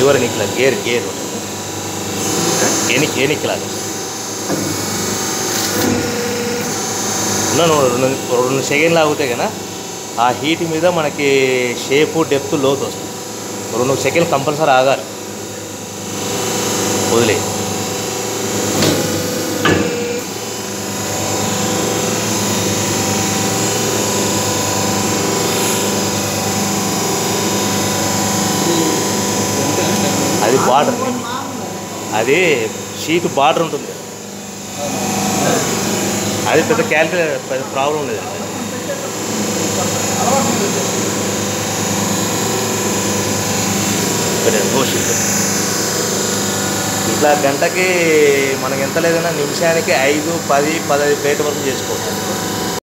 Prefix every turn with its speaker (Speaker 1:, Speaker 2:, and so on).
Speaker 1: liver నిక్ల gear gear ఎనికి ఎనిక్లాగా ఉన్నాను రెండు రెండు సెకండ్లు ఆగితే కదా ఆ హీట్ మీద మనకి షేపు డెప్త్ లోతు వస్తుంది రెండు సెకండ్లు కంపల్సరీ ఆగాలి వదిలే అది బార్డర్ అది షీట్ బార్డర్ ఉంటుంది అది పెద్ద క్యాలిక్యులేటర్ పెద్ద ప్రాబ్లం లేదు పెట్టండి, ఓ షీట్ ఇట్లా గంటకి మనకి ఎంత లేదన్నా నిమిషానికి ఐదు పది పదహైదు ప్లేట్ వరకు చేసుకోవచ్చు